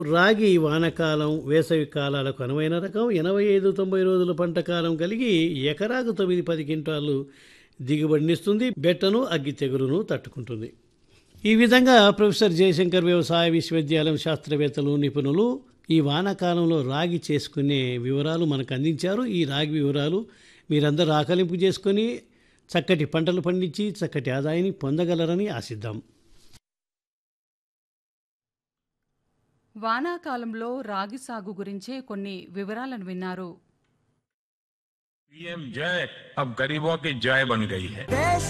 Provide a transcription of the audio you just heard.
రాగి వానకాలం వేసవి కాలాలకు అనువైన రకం ఎనభై ఐదు తొంభై రోజుల పంట కాలం కలిగి ఎకరాకు తొమ్మిది పది క్వింటాలు దిగుబడినిస్తుంది బెట్టను అగ్గి తెగులును తట్టుకుంటుంది ఈ విధంగా ప్రొఫెసర్ జయశంకర్ వ్యవసాయ విశ్వవిద్యాలయం శాస్త్రవేత్తలు నిపుణులు ఈ వానాకాలంలో రాగి చేసుకునే వివరాలు మనకు అందించారు ఈ రాగి వివరాలు మీరందరూ ఆకలింపు చేసుకొని చక్కటి పంటలు పండించి చక్కటి ఆదాయాన్ని పొందగలరని ఆశిద్దాం వానాకాలంలో రాగి సాగు గురించే కొన్ని వివరాలను విన్నారు पीएम जय अब गरीबों की जय बन गई है देश